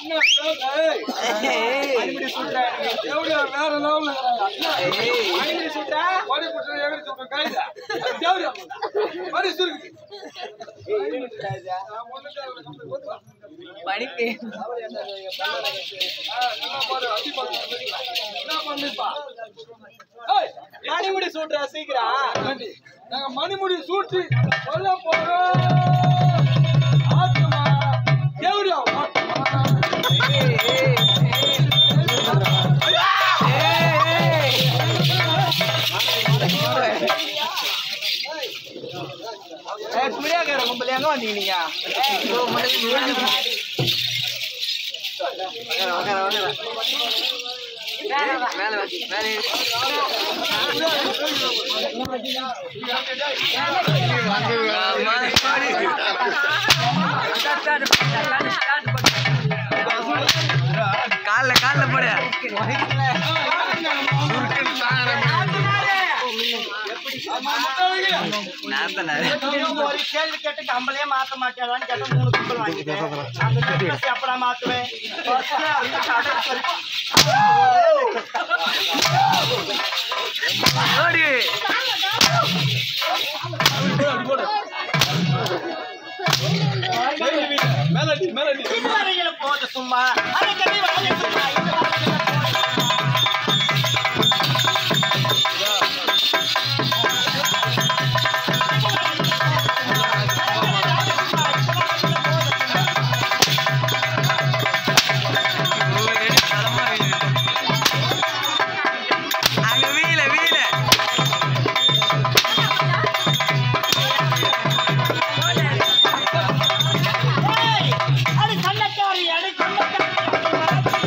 என்ன பேர், ஏய். அடிமடி சுடுறா நீ. எப்படியா வேற level ல இருக்கிறாங்க. அண்ணா, அடிமடி சுடுறா ஓடி புடிச்சா எகிரி சொல்ற கைதா. அது தேவடியா போடா. மடி சுருக்கு. நான் முன்னுக்கு அவரை கம்பி போட்டு படிப்பு ஆ, நல்லா பாரு, அடி பாரு. என்ன பண்ணுப்பா? ஏய், அடிமடி சுடுறா சீக்கிரம் ஆண்டி, நாங்க மணிமுடி சூட்டி சொல்ல போறோம் ஆத்துமா தேவடியா ஆத்துமா. ஏய் குடியாக்கார கும்பல எங்க வந்தீங்க நீங்க கால்ல கால்ல போடு நாத்தனா ஒரு கேள்வி கேட்டு கம்பளையே மாத்த மாட்டேடான்னு கேட்ட மூணு கும்பல் வாங்கிட்டேன் அந்த necklace எப்படா மாத்துவேன் First அந்த கடைசி வரைக்கும் ஓடு மேலடி மேலடி பின்வரையில போட்டு சும்மா அரைக்கடி வாங்கி சும்மா இந்த வாரத்துல அங்க வீல வீல ஏய், அடி கள்ளக்காரி, அடி கள்ளக்காரி.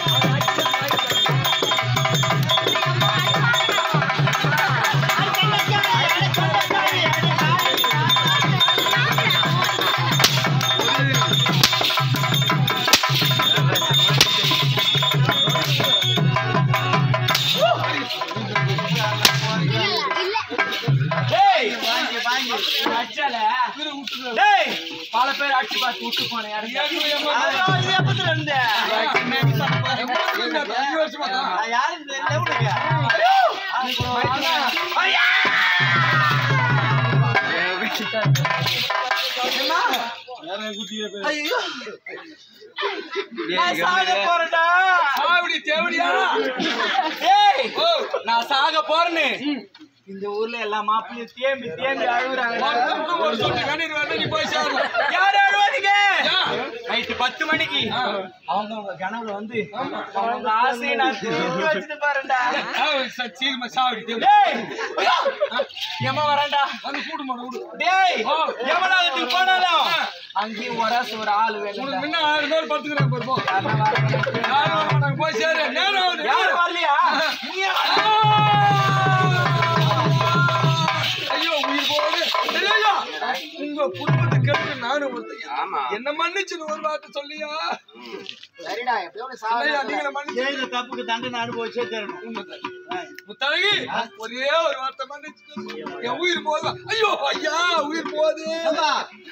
அடி கள்ளக்காரி, அடி கள்ளக்காரி, அடி காரி. டேய், அடிச்சால. டேய், பல பேர் அடிச்சு பார்த்து விட்டு போனேன் யாருக்கு? ஐயோ, இது எப்பத்துல இருந்து? அஞ்சு வருஷமா தான் நான் யாருன்னு தெரியல உனக்கு? ஐயா! ஐயோ! நான் சாக போறேன்டா. சாவடி தேவடியா டேய், ஓ நான் சாக போறேன்னு இந்த ஊர்ல எல்லா மாப்பிள்ளையும் தேம்பி தேம்பி அழுகுறாங்க ஒரு ஒரு சொட்டு கண்ணீர் வரல நீ போய் சேரணும் யார் அழுவாதீங்க ஏன்? நைட்டு பத்து மணிக்கு அவங்க அவங்க கனவுல வந்து அவங்க ஆசையை நான் தூக்கி வச்சுட்டு பாருடா ஏய், ச- சீக்கிரமா சாவடி தேவடி டேய் ஐயோ! எமன் வரேன்டா வந்து கூடு மாட விடு டேய் எவனாவது போனாலும் அங்கேயும் ஒராசு ஒரு ஆள் வேணும் உனக்கு முன்ன ஆயிரம் பேர் பத்துக்கிறாங்க பாரு போ யாரும் வர மாட்டாங்க. யாரும் வர மாட்டாங்க போய் சேரு நேரம் ஆகுது யாரும் வரலையா நீ ஐயோ உயிர் போகுது ஐயோ உங்க குடும்பத்தை கேட்டு நானும் ஒருத்தையா என்ன மன்னிச்சு ஒரு வார்த்தை சொல்லியா சரிடா எப்படியோ ஐயா, நீங்கள மன்னிச்சு செய்த தப்புக்கு தண்டனை அனுபவிச்சே தரணும் முத்தழகி ஒரே ஒரு வார்த்தை மன்னிச்சு சொல்லு. என் உயிர் போகுது ஐயோ ஐயா உயிர் போகுது